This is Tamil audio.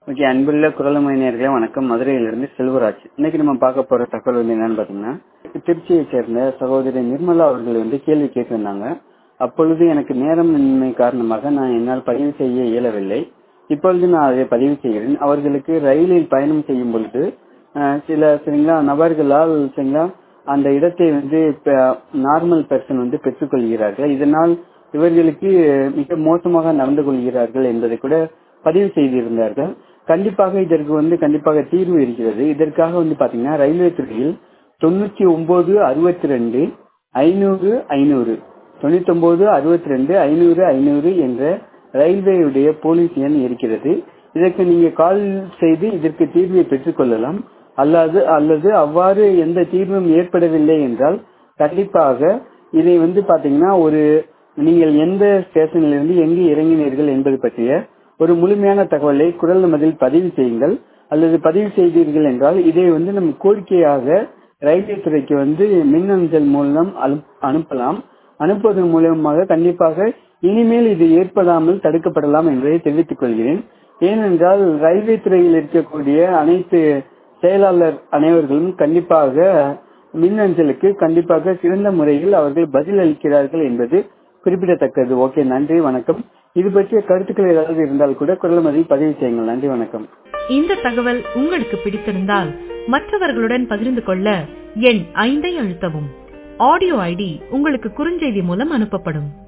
ஓகே அன்புள்ள குரலமையினர்களே வணக்கம் மதுரையிலிருந்து செல்வராஜ் இன்னைக்கு நம்ம பார்க்க போற தகவல் வந்து என்னன்னு பாத்தீங்கன்னா திருச்சியை சேர்ந்த சகோதரி நிர்மலா அவர்கள் வந்து கேள்வி கேட்டிருந்தாங்க அப்பொழுது எனக்கு நேரமின்மை காரணமாக நான் என்னால் பதிவு செய்ய இயலவில்லை இப்பொழுது நான் அதை பதிவு செய்கிறேன் அவர்களுக்கு ரயிலில் பயணம் செய்யும் பொழுது அஹ், சில சரிங்களா நபர்களால் சரிங்களா அந்த இடத்தை வந்து நார்மல் பர்சன் வந்து பெற்றுக்கொள்கிறார்கள் இதனால் இவர்களுக்கு மிக மோசமாக நடந்து கொள்கிறார்கள் என்பதை கூட பதிவு செய்திருந்தார்கள் கண்டிப்பாக இதற்கு வந்து கண்டிப்பாக தீர்வு இருக்கிறது இதற்காக வந்து பாத்தீங்கன்னா ரயில்வே துறையில் தொண்ணூத்தி ஒன்பது அறுபத்தி ரெண்டு ஐநூறு ஐநூறு தொண்ணூத்தி ஒன்பது அறுபத்தி ரெண்டு ஐநூறு ஐநூறு என்ற ரயில்வேயுடைய போலீஸ் எண் இருக்கிறது இதற்கு நீங்க கால் செய்து இதற்கு தீர்வை பெற்றுக் கொள்ளலாம் அல்லது அல்லது அவ்வாறு எந்த தீர்வும் ஏற்படவில்லை என்றால் கண்டிப்பாக இதை வந்து பாத்தீங்கன்னா ஒரு நீங்கள் எந்த ஸ்டேஷனில் இருந்து எங்கு இறங்கினீர்கள் என்பது பற்றிய ஒரு முழுமையான தகவலை குரல் நமதில் பதிவு செய்யுங்கள் அல்லது பதிவு செய்தீர்கள் என்றால் இதை வந்து நம்ம கோரிக்கையாக ரயில்வே துறைக்கு வந்து மின்னஞ்சல் மூலம் அனு- அனுப்பலாம் அனுப்புவதன் மூலமாக கண்டிப்பாக இனிமேல் இது ஏற்படாமல் தடுக்கப்படலாம் என்பதை தெரிவித்துக் கொள்கிறேன் ஏனென்றால் ரயில்வே துறையில் இருக்கக்கூடிய அனைத்து செயலாளர் அனைவர்களும் கண்டிப்பாக மின்னஞ்சலுக்கு கண்டிப்பாக சிறந்த முறையில் அவர்கள் பதில் அளிக்கிறார்கள் என்பது குறிப்பிடத்தக்கது ஓகே நன்றி வணக்கம் இது பற்றிய கருத்துக்கள் ஏதாவது இருந்தால் கூட குரல்மதி பதிவு செய்யுங்கள் நன்றி வணக்கம் இந்த தகவல் உங்களுக்கு பிடித்திருந்தால் மற்றவர்களுடன் பகிர்ந்து கொள்ள எண் ஐந்தை அழுத்தவும் ஆடியோ ஐடி உங்களுக்கு குறுஞ்செய்தி மூலம் அனுப்பப்படும்